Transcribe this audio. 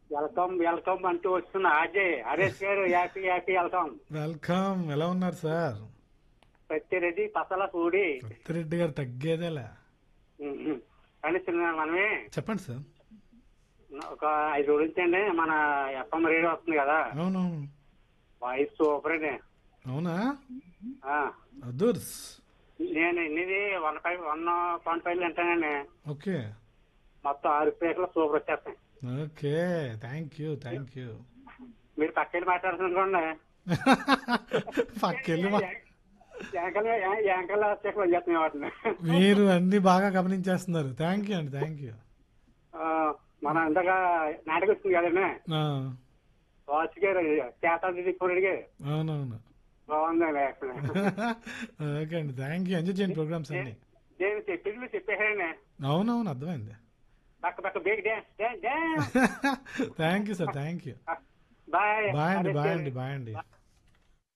welcome welcome అంటూ వస్తున్న అజయ్ హరీష్ గారు హ్యాపీ హ్యాపీ వెల్కమ్ వెల్కమ్ ఎలా ఉన్నారు సార్ రెడ్డి పసల సూడి రెడ్డి గారు తగ్గేదేలే కానీ చిన్న మనమే చెప్పండి సార్ ఒక ఐదు రోజుల నుంచి అండి మన ఎఫ్ఎం రేడియో వస్తుంది కదా అవునవును వాయిస్ సూపర్ అండి అవునా ఆ, అదుర్స్ నేను ఎన్నిది one five one point five వింటానండి ఓకే మొత్తం ఆరు స్పీకర్లు సూపర్ వచ్చేస్తాయి okay thank you thank you మీరు పక్కన మాట్లాడుతుండీ పక్కెళ్ళి మా- యాంకల్ యాంకల్ స్పీకర్లు వచ్చేస్తున్నాయి వాటిని మీరు అన్ని బాగా గమనించేస్తున్నారు థ్యాంక్ యూ అండి థ్యాంక్ యూ ఆ, మన ఇందాక నాటకం వచ్చింది కదండి వాచ్ గారు చేతాది ఇప్పుడు అవునవును బాగుందండి అక్కడ ఓకే అండి థ్యాంక్ యూ ఎంజాయ్ చేయండి ప్రోగ్రామ్స్ అన్ని నేను చెప్పింది మీరు చెప్పేసాడండి అవునవును అర్థమైంది పక్క పక్క బేక్ dance dance dance thank you sir thank you bye bye అండి బాయ్ అండి బాయ్ అండి